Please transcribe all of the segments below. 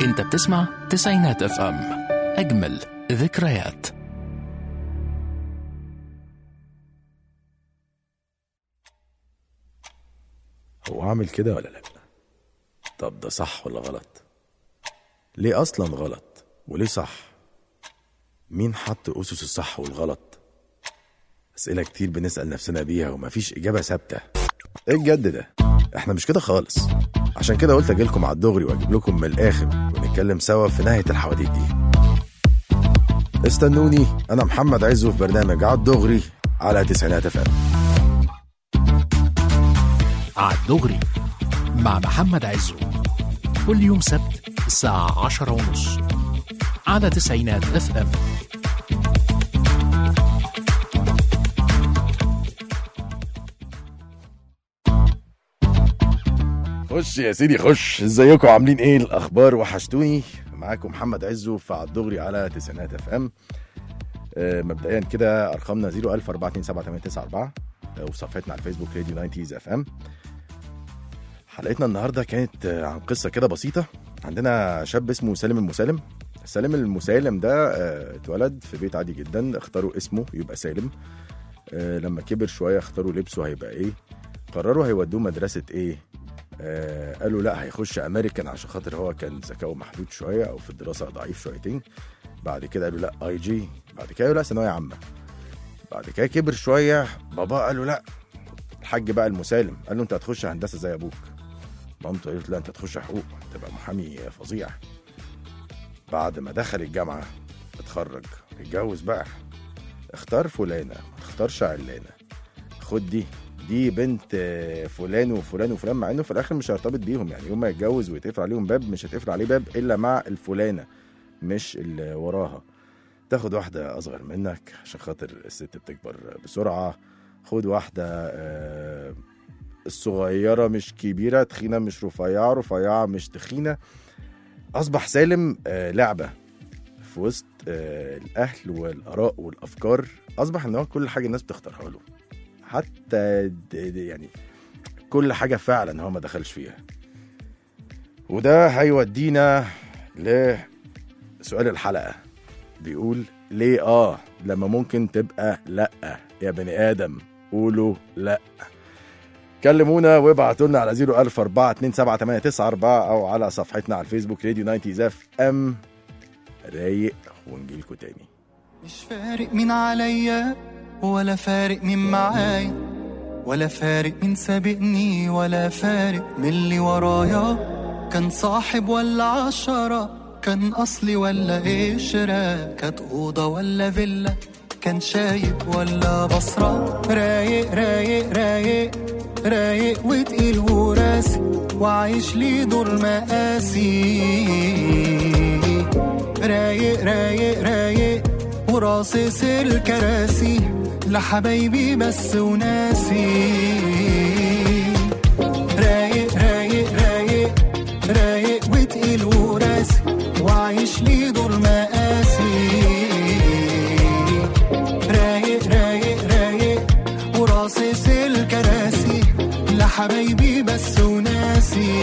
انت بتسمع تسعينات اف ام اجمل ذكريات هو عامل كده ولا لا طب ده صح ولا غلط ليه اصلا غلط وليه صح مين حط اسس الصح والغلط اسئله كتير بنسال نفسنا بيها ومفيش اجابه ثابته ايه الجد ده احنا مش كده خالص عشان كده قلت اجيلكم على الدغري واجيب لكم من الاخر ونتكلم سوا في نهايه الحواديت دي استنوني انا محمد عزو في برنامج على الدغري على تسعينات اف ام عالدغري مع محمد عزو كل يوم سبت الساعة عشرة ونص على تسعينات اف ام خش يا سيدي خش ازيكم عاملين ايه الاخبار وحشتوني معاكم محمد عزو في على الدغري على تسعينات اف ام آه، مبدئيا كده ارقامنا 014278994 وصفحتنا على الفيسبوك راديو 90 اف ام حلقتنا النهارده كانت آه، عن قصه كده بسيطه عندنا شاب اسمه سالم المسالم سالم المسالم ده آه، اتولد في بيت عادي جدا اختاروا اسمه يبقى سالم آه، لما كبر شويه اختاروا لبسه هيبقى ايه قرروا هيودوه مدرسه ايه آه قالوا لا هيخش امريكان عشان خاطر هو كان ذكاؤه محدود شويه او في الدراسه ضعيف شويتين بعد كده قالوا لا اي جي بعد كده قالوا لا ثانويه عامه بعد كده كبر شويه بابا قالوا لا الحاج بقى المسالم قال له انت هتخش هندسه زي ابوك مامته قالت لا انت هتخش حقوق تبقى محامي فظيع بعد ما دخل الجامعه اتخرج اتجوز بقى اختار فلانه ما تختارش علانه خد دي دي بنت آه، فلان وفلان وفلان مع انه في الاخر مش هيرتبط بيهم يعني يوم ما يتجوز ويتقفل عليهم باب مش هتقفل عليه باب الا مع الفلانه مش اللي وراها تاخد واحده اصغر منك عشان خاطر الست بتكبر بسرعه خد واحده آه، الصغيره مش كبيره تخينه مش رفيعه رفيعه مش تخينه اصبح سالم آه، لعبه في وسط آه، الاهل والاراء والافكار اصبح ان هو كل حاجه الناس بتختارها له حتى د- د- يعني كل حاجه فعلا هو ما دخلش فيها وده هيودينا لسؤال الحلقه بيقول ليه اه لما ممكن تبقى لا يا بني ادم قولوا لا كلمونا وابعتوا لنا على 004278994 او على صفحتنا على الفيسبوك راديو 90 زاف ام رايق ونجيلكوا تاني مش فارق مين عليا ولا فارق مين معايا ولا فارق مين سابقني ولا فارق من اللي ورايا كان صاحب ولا عشرة كان أصلي ولا قشرة كانت أوضة ولا فيلا كان شايب ولا بصرة رايق رايق رايق رايق وتقيل وراسي وعايش لي دور مقاسي رايق رايق رايق وراصص الكراسي لحبايبي بس وناسي رايق رايق رايق رايق وتقيل وراسي وعايش لي دور مقاسي رايق رايق رايق وراصص الكراسي لحبايبي بس وناسي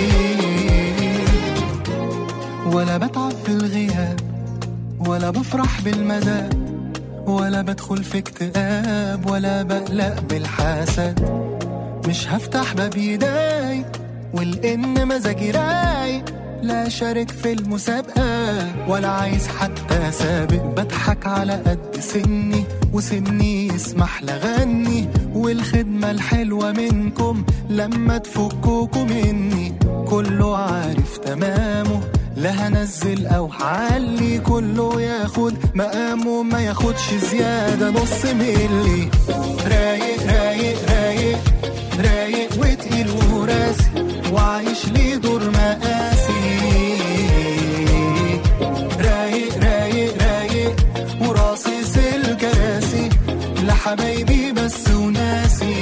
ولا بتعب في الغياب ولا بفرح بالمداد ولا بدخل في اكتئاب ولا بقلق بالحسد مش هفتح باب يداي والان مزاجي رايق لا شارك في المسابقة ولا عايز حتى سابق بضحك على قد سني وسني يسمح لغني والخدمة الحلوة منكم لما تفكوكوا مني كله عارف تمامه لا هنزل او هعلي كله ياخد مقامه ما ياخدش زيادة نص ملي رايق رايق رايق رايق وتقيل وراسي وعايش لي دور مقاسي رايق رايق رايق وراصص الكراسي لحبايبي بس وناسي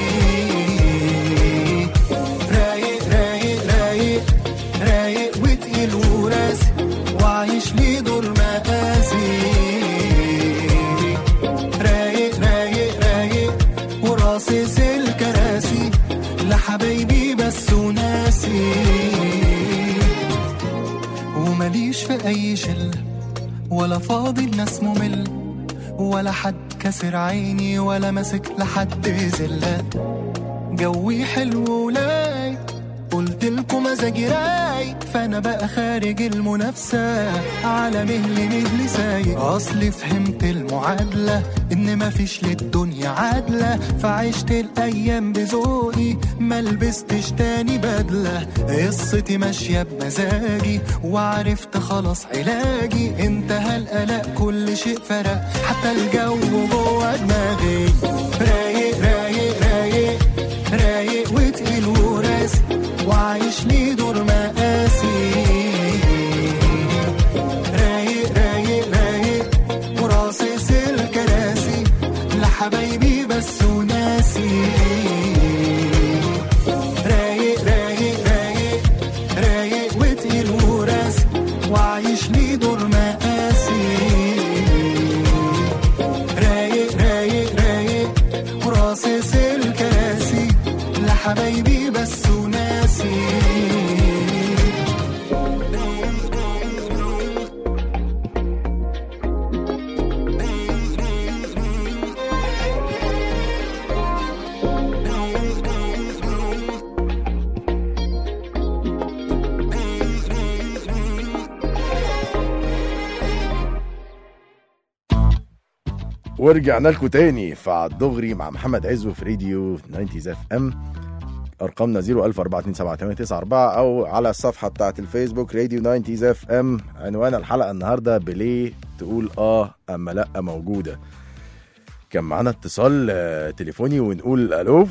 رايق رايق رايق رايق وتقيل وراسي وعايش لي دور مقاسي رايق رايق رايق وراصص الكراسي لحبايبي بس وناسي أي شلة ولا فاضي الناس ممل ولا حد كسر عيني ولا ماسك لحد زلة جوي حلو ولاي قلت لكم مزاجي رايق فانا بقى خارج المنافسة على مهلي مهلي سايق اصلي فهمت المعادلة ان مفيش للدنيا عادلة فعشت الايام بذوقي ما لبستش تاني بدلة قصتي ماشية بمزاجي وعرفت خلاص علاجي انتهى القلق كل شيء فرق حتى الجو جوه دماغي رايق رايق رايق رايق وتقيل وراسي وعايش لي دور مقاسي رايق رايق رايق وراصص الكراسي لحبايبي بس وناسي رايق رايق رايق رايق وتقيل وراسي وعايش لي دور مقاسي رايق رايق رايق وراصص الكراسي لحبايبي بس وناسي ورجعنا لكم تاني في على الدغري مع محمد عزو في راديو 90 اف ام ارقامنا 014278994 او على الصفحه بتاعت الفيسبوك راديو 90 اف ام عنوان الحلقه النهارده بليه تقول اه اما لا موجوده كان معانا اتصال آه، تليفوني ونقول الو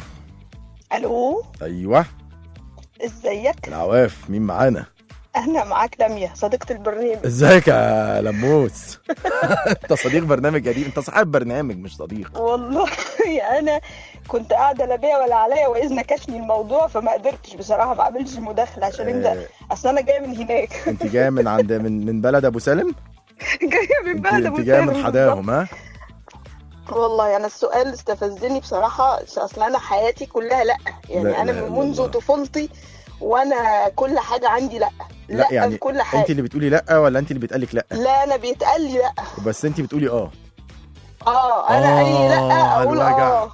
الو ايوه ازيك العواف مين معانا انا معاك لميا صديقة البرنامج ازيك يا لموس انت صديق برنامج قديم انت صاحب برنامج مش صديق والله انا كنت قاعده لا بيا ولا عليا واذ نكشني الموضوع فما قدرتش بصراحه ما اعملش مداخله عشان انت آه، اصل انا جايه من هناك انت جايه من عند من من بلد ابو سالم جايه من انت, بلد انت أبو جايه سالم من حداهم ها بالظبط. والله انا السؤال استفزني بصراحه اصل انا حياتي كلها لا يعني لا انا إله من إلا منذ الله. طفولتي وانا كل حاجه عندي لا لا يعني في كل حاجه انت اللي بتقولي لا ولا انت اللي بتقالك لا لا انا بيتقال لي لا بس انت بتقولي اه اه انا اي آه، لا على اقول الوجع. اه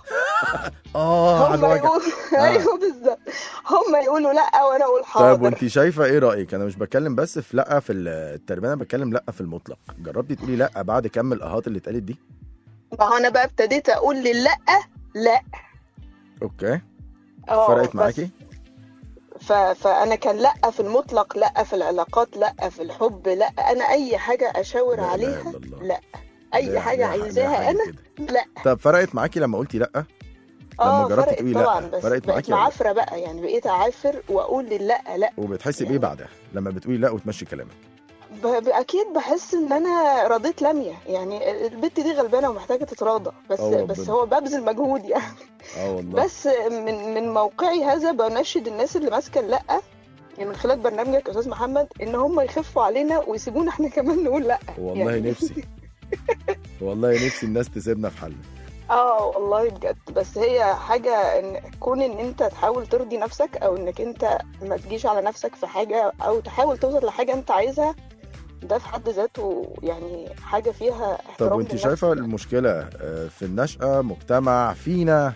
اه على هم الوجع يقولوا آه. ايوه بالظبط هم يقولوا لا وانا اقول حاضر طيب وانت شايفه ايه رايك انا مش بتكلم بس في لا في التربيه انا بتكلم لا في المطلق جربتي تقولي لا بعد كم الاهات اللي اتقالت دي ما هو انا بقى ابتديت اقول لللا لا اوكي اه فرقت بس معاكي ف... فانا كان لا في المطلق لا في العلاقات لا في الحب لا انا اي حاجه اشاور لا إله عليها إلا الله. لا اي لا- حاجه لا- لا عايزاها حاجة انا كده. لا طب فرقت معاكي لما قلتي لا اه جربتي فرقت تقولي لأ، طبعا بس فرقت بقيت معاكي ولا لأ؟ معافره بقى يعني بقيت اعافر واقول لللا لا وبتحسي بايه يعني- بعدها لما بتقولي لا وتمشي كلامك ب... ب- اكيد بحس ان انا رضيت لميا يعني البت دي غلبانه ومحتاجه تتراضى بس آه بس ربنا. هو ببذل مجهود يعني اه والله بس من من موقعي هذا بنشد الناس اللي ماسكه اللا يعني من خلال برنامجك يا استاذ محمد ان هم يخفوا علينا ويسيبونا احنا كمان نقول لا والله يعني- نفسي والله نفسي الناس تسيبنا في حالنا اه والله بجد بس هي حاجه ان كون ان انت تحاول ترضي نفسك او انك انت ما تجيش على نفسك في حاجه او تحاول توصل لحاجه انت عايزها ده في حد ذاته يعني حاجه فيها طب احترام وانت للنفس شايفه يعني. المشكله آه، في النشأة مجتمع فينا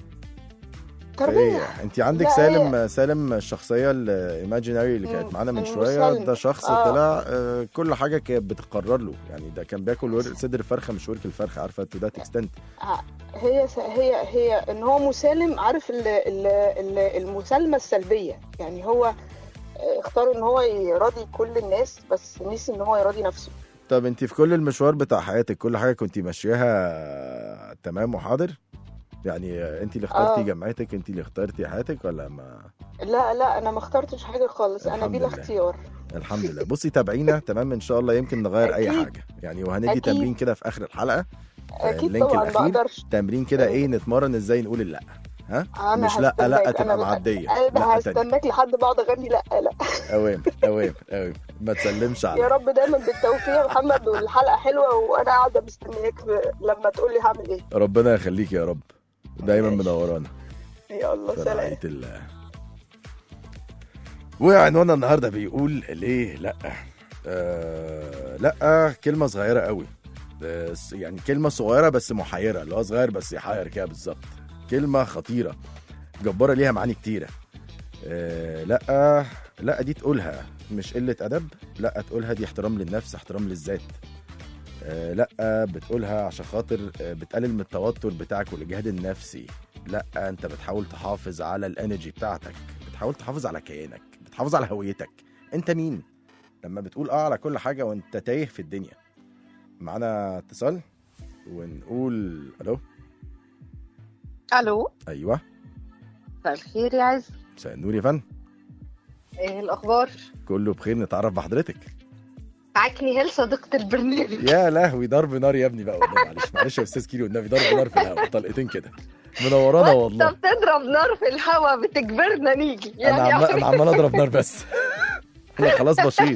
في تربيه ايه انت عندك لا، سالم سالم الشخصيه الايماجينري اللي كانت مم، معانا من من شويه مسلم. ده شخص آه. طلع آه، كل حاجه كانت بتقرر له يعني ده كان بياكل ورق صدر الفرخه مش ورك الفرخه عارفه تو ذات اكستنت هي س- هي هي ان هو مسالم عارف ال- ال- ال- المسالمه السلبيه يعني هو اختار ان هو يراضي كل الناس بس نسي ان هو يراضي نفسه طب انت في كل المشوار بتاع حياتك كل حاجه كنت ماشياها تمام وحاضر يعني آه، انت اللي اخترتي آه. جامعتك انت اللي اخترتي حياتك ولا ما لا لا انا ما اخترتش حاجه خالص انا الحمد بلا لله. اختيار الحمد لله بصي تابعينا تمام ان شاء الله يمكن نغير اي أكيد. حاجه يعني وهندي أكيد. تمرين كده في اخر الحلقه اكيد اللينك طبعا ما الأخير. اقدرش تمرين كده ايه نتمرن ازاي نقول اللا ها انا مش لا لا هستناك. تبقى أنا- معديه انا لا تاني هستناك لحد ما اقعد اغني لا لا اوام اوام اوام ما تسلمش يا على رب دايما بالتوفيق يا محمد والحلقه حلوه وانا قاعده مستنياك لما تقول لي هعمل ايه ربنا يخليك يا رب دايما ماشي. منورانا يلا في سلام رعايه الله وعنواننا النهارده بيقول ليه لا آه لا كلمه صغيره قوي آه يعني كلمه صغيره بس محيره اللي هو صغير بس يحير كده بالظبط كلمه خطيره جباره ليها معاني كتيره آه لا لا دي تقولها مش قله ادب لا تقولها دي احترام للنفس احترام للذات آه لا بتقولها عشان خاطر آه، بتقلل من التوتر بتاعك والاجهاد النفسي لا انت بتحاول تحافظ على الانرجي بتاعتك بتحاول تحافظ على كيانك بتحافظ على هويتك انت مين لما بتقول اه على كل حاجه وانت تايه في الدنيا معانا اتصال ونقول الو الو ايوه مساء الخير يا عز مساء النور يا فندم ايه الاخبار كله بخير نتعرف بحضرتك معاك نهال صديقة البرنامج يا لهوي ضرب نار يا ابني بقى والله معلش معلش يا استاذ كيلو النبي ضرب نار في الهوا طلقتين كده منورانا انت والله بتضرب نار في الهوا بتجبرنا نيجي انا يعني عمال انا عمال اضرب نار بس انا خلاص بشيط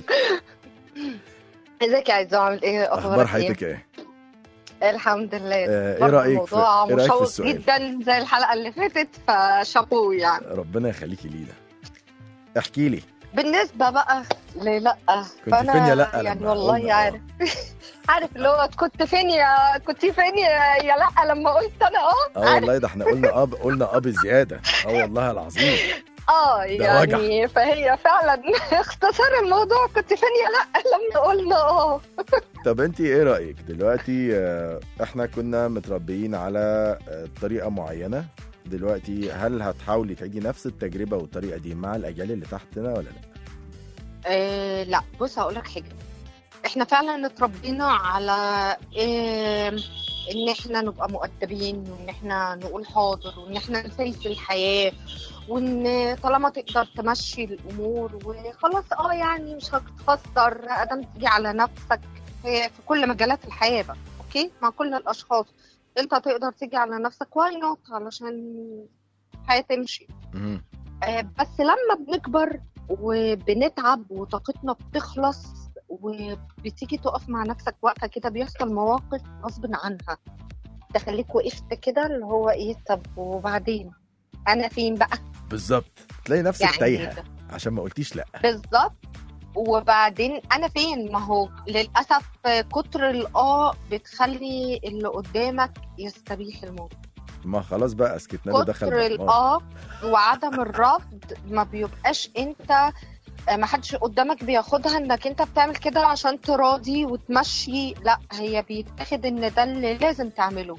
ازيك يا عز عامل ايه اخبار اخبارك حياتك ايه ايه الحمد لله آه، ايه برضه رايك في الموضوع ايه رايك في مشوق السؤال جدا زي الحلقة اللي فاتت فشابو يعني ربنا يخليكي لينا احكي لي بالنسبة بقى للا كنت فأنا فين يا لأ يعني لما والله قلنا آه؟ عارف عارف اللي هو كنت فين يا كنت فين يا يا لأ لما قلت أنا اه اه والله ده احنا قلنا اب قلنا اب زياده اه والله العظيم اه ده وجع. يعني فهي فعلا اختصار الموضوع كنت فين يا لا لما قلنا اه طب انت ايه رايك دلوقتي آه، احنا كنا متربيين على آه، طريقه معينه دلوقتي هل هتحاولي تعيدي نفس التجربه والطريقه دي مع الاجيال اللي تحتنا ولا لا آه، لا بص هقول لك حاجه احنا فعلا اتربينا على آه ان احنا نبقى مؤدبين وان احنا نقول حاضر وان احنا نسلسل الحياه وان طالما تقدر تمشي الامور وخلاص اه يعني مش هتتخسر ادام تيجي على نفسك في, في كل مجالات الحياه بقى اوكي مع كل الاشخاص انت تقدر تيجي على نفسك واي نوت علشان الحياه تمشي مهم. آه، بس لما بنكبر وبنتعب وطاقتنا بتخلص وبتيجي تقف مع نفسك وقفه كده بيحصل مواقف غصب عنها تخليك وقفت كده اللي هو ايه طب وبعدين انا فين بقى بالظبط تلاقي نفسك يعني تايهه ده. عشان ما قلتيش لا بالظبط وبعدين انا فين ما هو للاسف كتر الاه بتخلي اللي قدامك يستبيح الموضوع ما خلاص بقى سكتنا له دخل كتر بقى. الاه وعدم الرفض ما بيبقاش انت ما حدش قدامك بياخدها انك انت بتعمل كده عشان تراضي وتمشي لا هي بيتاخد ان ده اللي لازم تعمله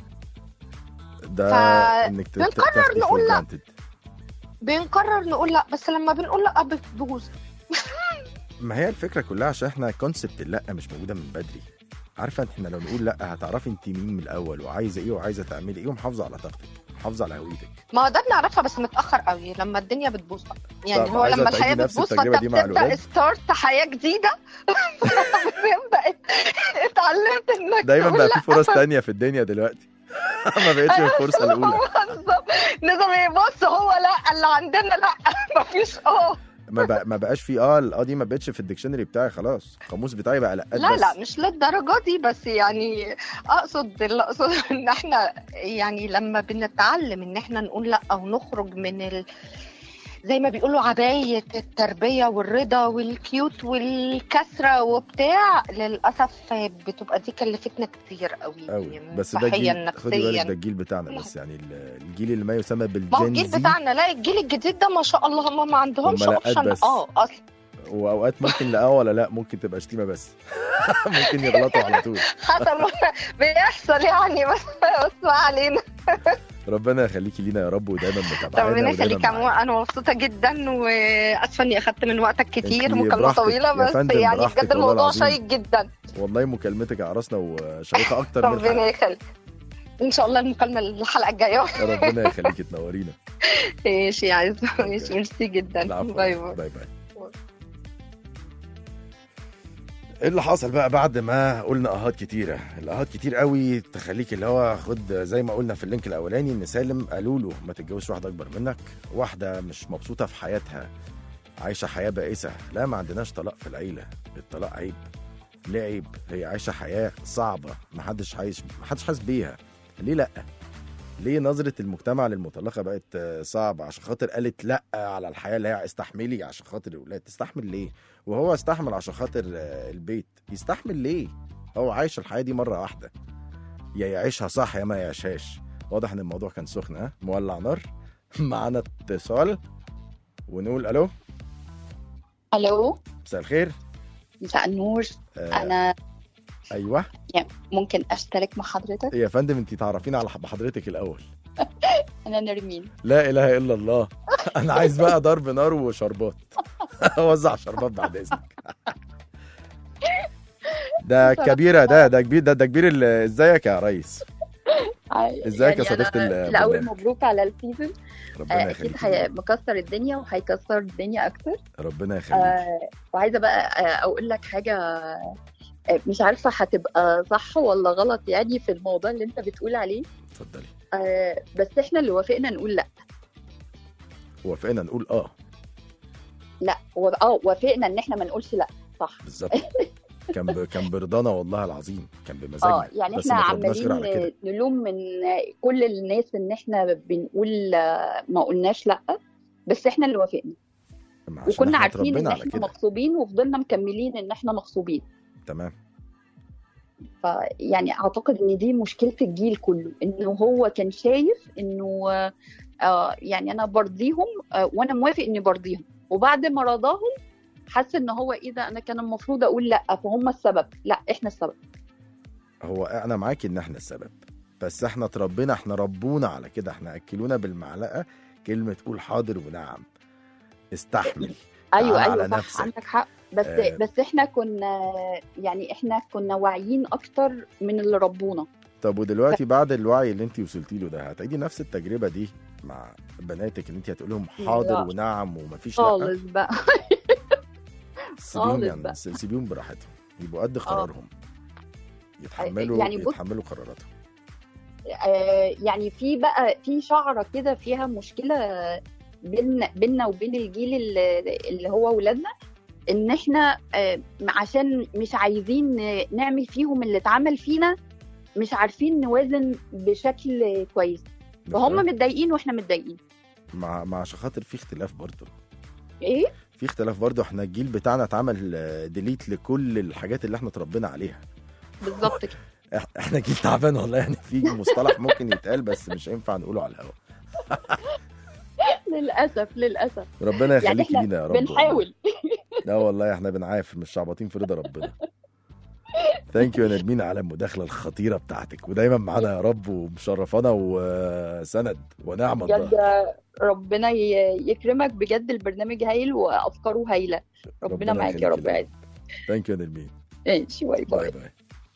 ده فا انك ت- بنقرر تاخدي نقول for لا. granted. بنقرر نقول لا بس لما بنقول لا بتبوظ ما هي الفكره كلها عشان احنا كونسبت اللا مش موجوده من بدري عارفه احنا لو نقول لا هتعرفي انت مين من الاول وعايزه ايه وعايزه تعملي ايه ومحافظه على طاقتك محافظه على هويتك ما هو ده بنعرفها بس متاخر قوي لما الدنيا بتبوظ بقى يعني طب هو عايزة لما تعيدي الحياه نفس بتبوظ التجربة فانت دي مع بتبدا الولاد؟ ستارت حياه جديده بتبدا اتعلمت انك دايما تقول بقى لا. في فرص تانية في الدنيا دلوقتي ما بقتش الفرصه الاولى بالظبط نظام ايه بص هو لا اللي عندنا لا مفيش اه ما بقى ما بقاش في اه الاه دي ما بقتش في الديكشنري بتاعي خلاص القاموس بتاعي بقى لقات لا بس لا مش للدرجه دي بس يعني اقصد اللي اقصد ان احنا يعني لما بنتعلم ان احنا نقول لا او نخرج من ال... زي ما بيقولوا عباية التربية والرضا والكيوت والكسرة وبتاع للأسف بتبقى دي كلفتنا كتير قوي قوي بس ده صحيا الجيل خدي بالك ده نفسيا الجيل بتاعنا بس يعني ال- الجيل اللي ما يسمى ما هو بالجين الجيل زي بتاعنا لا الجيل الجديد ده ما شاء الله هم ما عندهمش هم لقات اوبشن بس. اه اصلا واوقات ممكن لا ولا لا ممكن تبقى شتيمه بس ممكن يغلطوا على طول حسب ما بيحصل يعني بس بس ما علينا ربنا يخليكي لينا يا رب ودايما متابعانا ربنا ودايما يخليك يا معانا. عمو انا مبسوطه جدا واسفه اني اخدت من وقتك كتير انتي مكالمه براحتك طويله يا بس فندم، يعني براحتك بجد والله الموضوع العظيم. شيق جدا والله مكالمتك عرسنا وشيقه اكتر من ربنا الحلقه يخليك ان شاء الله المكالمه الحلقه الجايه ربنا يخليكي تنورينا ماشي يا عز ماشي ميرسي جدا العفو باي باي باي باي ايه اللي حصل بقى بعد ما قلنا اهات كتيره الاهات كتير قوي تخليك اللي هو خد زي ما قلنا في اللينك الاولاني ان سالم قالوا له ما تتجوزش واحده اكبر منك واحده مش مبسوطه في حياتها عايشه حياه بائسه لا ما عندناش طلاق في العيله الطلاق عيب ليه عيب هي عايشه حياه صعبه ما حدش عايش ما حدش حاسس بيها ليه لا ليه نظرة المجتمع للمطلقة بقت آه، صعبة عشان خاطر قالت لا على الحياة اللي هي استحملي عشان خاطر الأولاد تستحمل ليه وهو استحمل عشان خاطر آه، البيت يستحمل ليه هو عايش الحياة دي مرة واحدة يا يعيشها صح يا ما يعيشهاش واضح ان الموضوع كان سخن ها مولع نار معانا اتصال ونقول الو الو مساء الخير مساء النور آه انا ايوه ممكن اشترك مع حضرتك يا فندم انت تعرفين على بحضرتك الاول انا نرمين لا اله الا الله انا عايز بقى ضرب نار وشربات اوزع شربات بعد اذنك ده كبيره ده ده كبير ده ده كبير ال- ازيك يا ريس ازيك يا صديقة أنا الاول البرنامج؟ مبروك على السيزون ربنا آه، يخليك اكيد هي- مكسر الدنيا وهيكسر الدنيا اكتر ربنا يخليك آه، وعايزه بقى آه، اقول لك حاجه آه، مش عارفه هتبقى صح ولا غلط يعني في الموضوع اللي انت بتقول عليه اتفضلي آه، بس احنا اللي وافقنا نقول لا وافقنا نقول اه لا و- اه وافقنا ان احنا ما نقولش لا صح بالظبط كان ب... كان برضانا والله العظيم كان بمزاجنا اه يعني بس احنا ما طلبناش غير على كده عمالين نلوم من كل الناس ان احنا بنقول آه، ما قلناش لا بس احنا اللي وافقنا ما عشان وكنا احنا عارفين ان اتربينا على احنا كده مغصوبين وفضلنا مكملين ان احنا مغصوبين تمام فيعني اعتقد ان دي مشكله الجيل كله انه هو كان شايف انه آه، آه يعني انا برضيهم آه وانا موافق اني برضيهم وبعد ما رضاهم حس ان هو ايه ده انا كان المفروض اقول لا فهم السبب لا احنا السبب هو انا معاكي ان احنا السبب بس احنا اتربينا احنا ربونا على كده احنا اكلونا بالمعلقه كلمه قول حاضر ونعم استحمل ايوه تعال ايوه على صح نفسك. عندك حق بس آه. آه. بس احنا كنا يعني احنا كنا واعيين اكتر من اللي ربونا طب ودلوقتي بعد الوعي اللي انت وصلتي له ده هتعيدي نفس التجربه دي مع بناتك اللي انت هتقول لهم حاضر لا. ونعم ومفيش لا خالص بقى سيبيهم خالص يعني بقى. سيبيهم براحتهم يبقوا قد قرارهم يتحملوا يعني بص- يتحملوا قراراتهم آه، يعني في بقى في شعره كده فيها مشكله بين بيننا وبين الجيل اللي اللي هو ولادنا ان احنا آه، عشان مش عايزين نعمل فيهم اللي اتعمل فينا مش عارفين نوازن بشكل كويس فهم متضايقين واحنا متضايقين مع مع عشان خاطر في اختلاف برضه ايه في اختلاف برضه احنا الجيل بتاعنا اتعمل ديليت لكل الحاجات اللي احنا اتربينا عليها بالظبط كده إح- احنا جيل تعبان والله يعني في مصطلح ممكن يتقال بس مش هينفع نقوله على الهوا للاسف للاسف ربنا يعني يخليكي احنا لينا يا رب بنحاول لا والله احنا بنعافر مش شعبطين في رضا ربنا ثانك يو يا نرمين على المداخله الخطيره بتاعتك ودايما معانا يا رب ومشرفانا وسند ونعم بجد الله ربنا ي- يكرمك بجد البرنامج هايل وافكاره هايله ربنا معاك يا رب عايز ثانك يو يا نرمين ماشي باي باي باي باي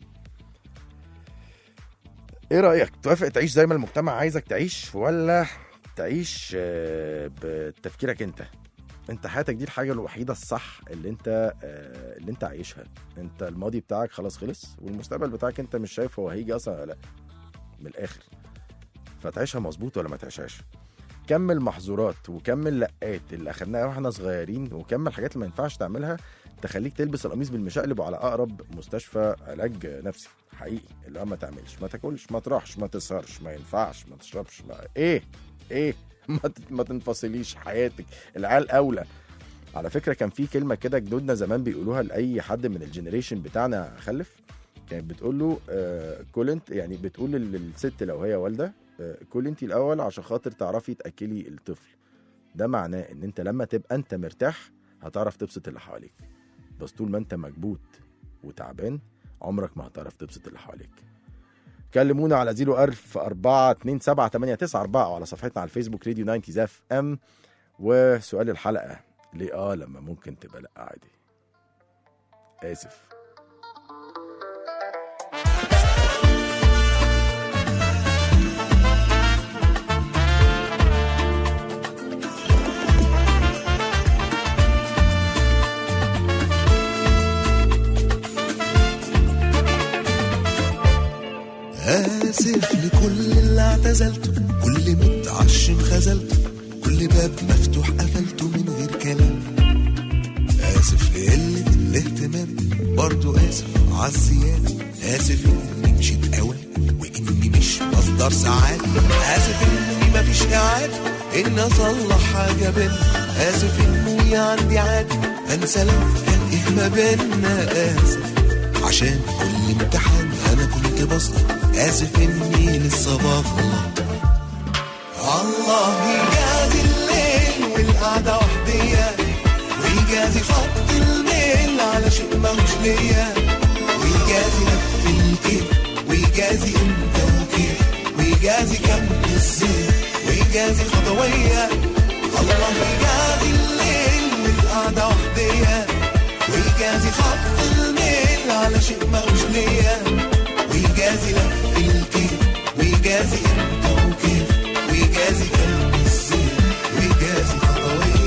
ايه رايك توافق تعيش زي ما المجتمع عايزك تعيش ولا تعيش آه، بتفكيرك انت انت حياتك دي الحاجه الوحيده الصح اللي انت آه، اللي انت عايشها انت الماضي بتاعك خلاص خلص والمستقبل بتاعك انت مش شايف هو هيجي اصلا ولا لا من الاخر فتعيشها مظبوط ولا ما تعيشهاش كم المحظورات وكم اللقات اللي اخدناها واحنا صغيرين وكم الحاجات اللي ما ينفعش تعملها تخليك تلبس القميص بالمشقلب وعلى اقرب مستشفى علاج نفسي حقيقي اللي هو ما تعملش ما تاكلش ما تروحش ما تسهرش ما ينفعش ما تشربش ما ايه ايه ما ت- ما تنفصليش حياتك العيال اولى على فكره كان في كلمه كده جدودنا زمان بيقولوها لاي حد من الجنريشن بتاعنا خلف كانت بتقول له آه كل انت يعني بتقول لل- للست لو هي والده آه كل انت الاول عشان خاطر تعرفي تاكلي الطفل ده معناه ان انت لما تبقى انت مرتاح هتعرف تبسط اللي حواليك بس طول ما انت مكبوت وتعبان عمرك ما هتعرف تبسط اللي حواليك كلمونا على 01000 4 2 7 8 9 4 او على صفحتنا على الفيسبوك راديو 90 اف ام وسؤال الحلقه ليه اه لما ممكن تبقى لا عادي اسف آسف لكل اللي اعتزلته كل متعشم خذلته كل باب مفتوح قفلته من غير كلام آسف لقلة الاهتمام برضو آسف عالزيادة آسف إني مشيت أوي وإني مش مصدر ساعات اسف اني مفيش اعاده ان اصلح حاجه بينا اسف اني عندي عادي انسى لو كان ايه ما بينا اسف عشان كل امتحان انا كنت بسقط اسف اني لسه بغلط الله يجازي الليل والقعدة وحدية ويجازي خط الميل على شيء ماهوش ليا ويجازي لف الكيف ويجازي امتى وكيف ويجازي كم الزين ويجازي خطوية الله يجازي الليل والقعدة وحدية ويجازي خط الميل على شيء ماهوش ليا ويجازي لف الكيف ويجازي امتى وكيف ويجازي كم الزين ويجازي خطوية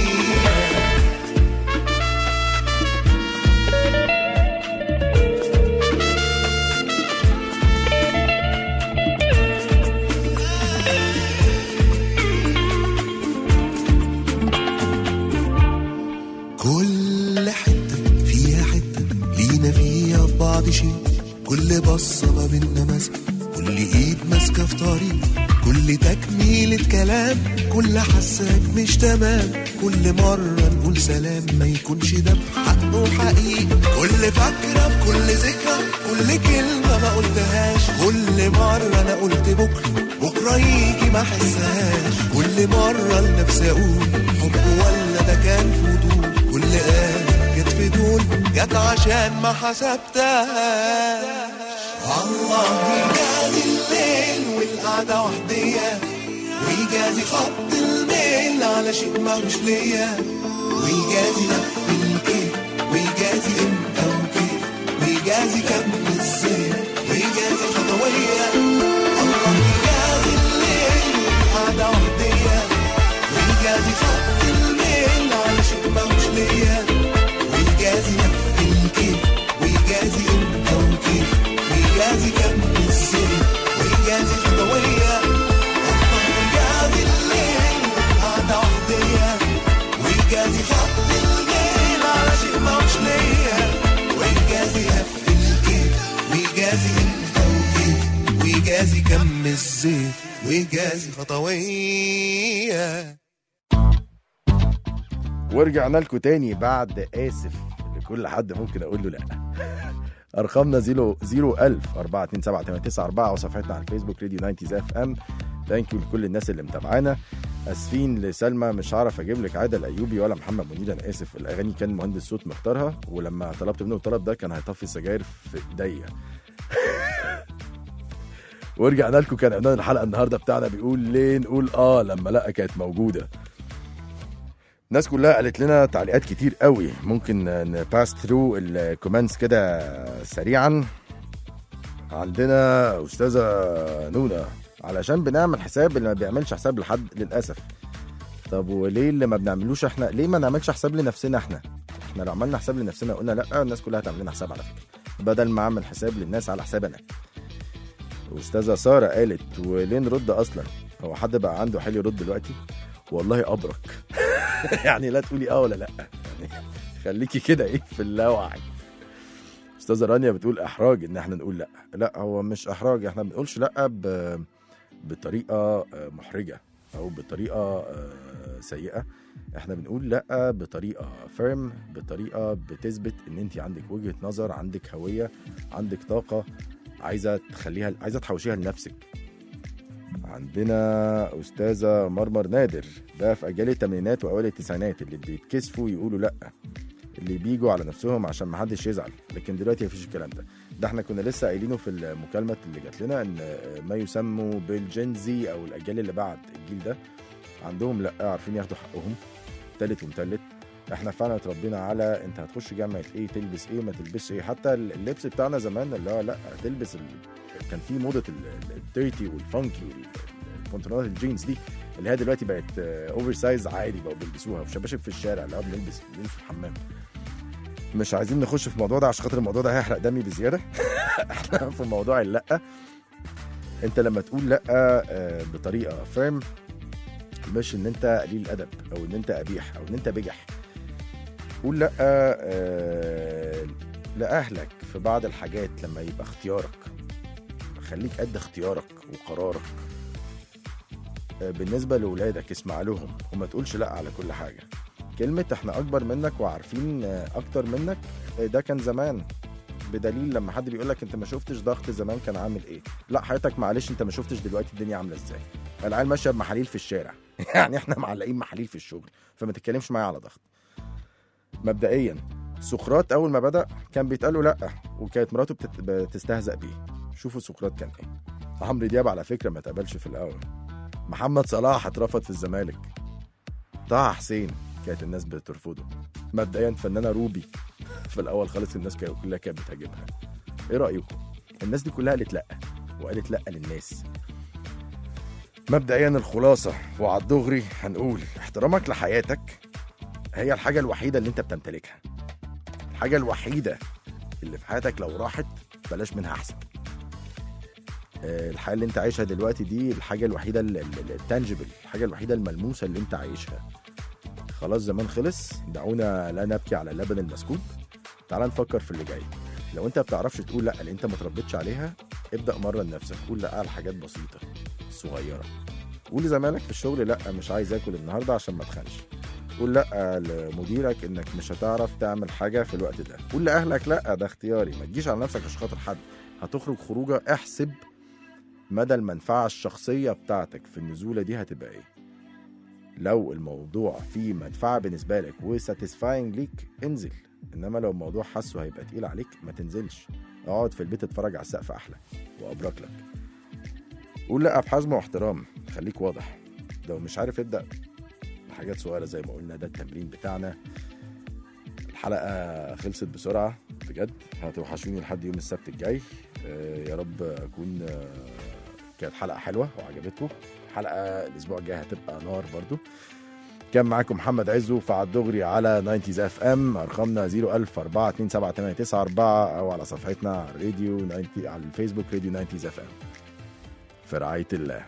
كل حتة فيها حتة لينا فيها في بعض شيء كل بصة ما بينا ماسكة كل ايد ماسكة في طريق كل تكميلة كلام كل حساك مش تمام كل مرة نقول سلام ما يكونش ده بحق وحقيقي كل فكرة في كل ذكرى كل كلمة ما قلتهاش كل مرة أنا قلت بكرة بكرة يجي ما أحسهاش كل مرة لنفسي أقول حب ولا ده كان فضول كل آية جت في دول جت عشان ما حسبتهاش الله يجازي الليل والقعدة وحدية ويجازي خط الميل على شيء ماهوش ليا ويجازي لف الكيف ويجازي امتى وكيف ويجازي كم الزين ويجازي خطوية الله يجازي الليل والقعدة وحدية ويجازي خط الميل على شيء ماهوش ليا ويجازي لف الكيف ويجازي امتى وكيف ويجازي كم الزين ويجازي خطوية الله يجازي الليل والقعدة وحدية ويجازي خط الليل على شيء ماهوش ليا ويجازي لف الكيف ويجازي امتى وكيف ويجازي كم الزيت ويجازي خطوية ورجعنا لكم تاني بعد اسف لكل حد ممكن اقول له لا ارقامنا 0 01000 427 وصفحتنا على الفيسبوك راديو 90 اف ام ثانك يو لكل الناس اللي متابعانا اسفين لسلمى مش هعرف اجيب لك عادل ايوبي ولا محمد منير انا اسف الاغاني كان مهندس صوت مختارها ولما طلبت منه الطلب ده كان هيطفي السجاير في ايديا ورجعنا لكم كان عنوان الحلقه النهارده بتاعنا بيقول ليه نقول اه لما لا كانت موجوده الناس كلها قالت لنا تعليقات كتير قوي ممكن نباس ثرو الكومنتس كده سريعا عندنا استاذه نونا علشان بنعمل حساب اللي ما بيعملش حساب لحد للاسف طب وليه اللي ما بنعملوش احنا ليه ما نعملش حساب لنفسنا احنا احنا لو عملنا حساب لنفسنا قلنا لا الناس كلها هتعمل لنا حساب على فكره بدل ما اعمل حساب للناس على حساب انا استاذه ساره قالت وليه نرد اصلا هو حد بقى عنده حل يرد دلوقتي والله ابرك يعني لا تقولي اه ولا لا يعني خليكي كده ايه في اللاوعي استاذه رانيا بتقول احراج ان احنا نقول لا لا هو مش احراج احنا ما بنقولش لا ب... بطريقه آه، محرجه او بطريقه آه، سيئه احنا بنقول لا بطريقه فيرم بطريقه بتثبت ان انت عندك وجهه نظر عندك هويه عندك طاقه عايزه تخليها عايزه تحوشيها لنفسك عندنا استاذه مرمر نادر ده في اجيال الثمانينات واوائل التسعينات اللي بيتكسفوا يقولوا لا اللي بيجوا على نفسهم عشان ما حدش يزعل لكن دلوقتي مفيش الكلام ده ده احنا كنا لسه قايلينه في المكالمه اللي جات لنا ان ما يسموا بالجنزي او الاجيال اللي بعد الجيل ده عندهم لا عارفين ياخدوا حقهم تالت ومتلت احنا فعلا اتربينا على انت هتخش جامعه ايه تلبس ايه ما تلبسش ايه حتى اللبس بتاعنا زمان اللي هو لا تلبس ال... كان في موضه الديرتي والفانكي والبنطلونات الجينز دي اللي هي دلوقتي بقت اوفر سايز عادي بقوا بيلبسوها وشباشب في الشارع اللي هو بنلبس بنلبس في الحمام مش عايزين نخش في الموضوع ده عشان خاطر الموضوع ده هيحرق دمي بزياده احنا في موضوع اللا انت لما تقول لا آه، بطريقه فيرم مش ان انت قليل الادب او ان انت قبيح او ان انت بجح قول لا آه، لاهلك في بعض الحاجات لما يبقى اختيارك خليك قد اختيارك وقرارك آه، بالنسبه لاولادك اسمع لهم وما تقولش لا على كل حاجه كلمه احنا اكبر منك وعارفين آه، اكتر منك آه، ده كان زمان بدليل لما حد بيقول لك انت ما شفتش ضغط زمان كان عامل ايه لا حياتك معلش انت ما شفتش دلوقتي الدنيا عامله ازاي العيال ماشيه بمحاليل في الشارع يعني احنا معلقين محاليل في الشغل فما تتكلمش معايا على ضغط مبدئيا سقراط اول ما بدا كان بيتقال له لا وكانت مراته بتت- بتستهزأ بيه شوفوا سقراط كان ايه عمرو دياب على فكره ما اتقبلش في الاول محمد صلاح اترفض في الزمالك طه حسين كانت الناس بترفضه مبدئيا فنانه روبي في الاول خالص الناس كانت- كلها كانت بتهاجمها ايه رايكم الناس دي كلها قالت لا وقالت لا للناس مبدئيا الخلاصه وعلى الدغري هنقول احترامك لحياتك هي الحاجه الوحيده اللي انت بتمتلكها الحاجه الوحيده اللي في حياتك لو راحت بلاش منها احسن آه، الحياه اللي انت عايشها دلوقتي دي الحاجه الوحيده التانجبل الحاجه الوحيده الملموسه اللي انت عايشها خلاص زمان خلص دعونا لا نبكي على اللبن المسكوب تعال نفكر في اللي جاي لو انت ما بتعرفش تقول لا اللي انت ما تربيتش عليها ابدا مرن نفسك قول لا على حاجات بسيطه صغيره قول لزمالك في الشغل لا مش عايز اكل النهارده عشان ما اتخنش قول لا لمديرك انك مش هتعرف تعمل حاجه في الوقت ده قول لاهلك لا ده اختياري ما تجيش على نفسك عشان خاطر حد هتخرج خروجه احسب مدى المنفعه الشخصيه بتاعتك في النزوله دي هتبقى ايه لو الموضوع فيه منفعه بالنسبه لك وساتيسفاينج ليك انزل انما لو الموضوع حاسه هيبقى تقيل عليك ما تنزلش اقعد في البيت اتفرج على السقف احلى وابرك لك قول لا بحزم واحترام خليك واضح لو مش عارف ابدا بحاجات صغيره زي ما قلنا ده التمرين بتاعنا الحلقه خلصت بسرعه بجد هتوحشوني لحد يوم السبت الجاي آه، يا رب اكون آه، كانت حلقه حلوه وعجبتكم حلقه الاسبوع الجاي هتبقى نار برضو كان معاكم محمد عزو في على الدغري على 90 اف ام ارقامنا 01000 4278994 او على صفحتنا على الراديو 90 على الفيسبوك راديو 90 اف ام في رعايه الله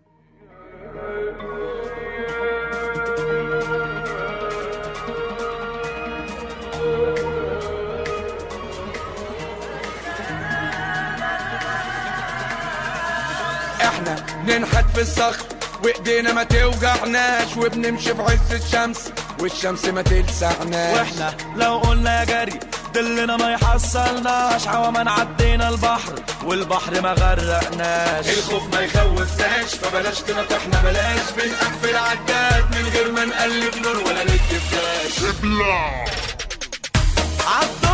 احنا ننحت في الصخر وايدينا ما توجعناش وبنمشي في عز الشمس والشمس ما تلسعناش واحنا لو قلنا يا جري دلنا ما يحصلناش عوامة عدينا البحر والبحر ما غرقناش الخوف ما يخوفناش فبلاش تنطحنا بلاش بنقفل عداد من غير ما نقلب نور ولا ندي فلاش عدى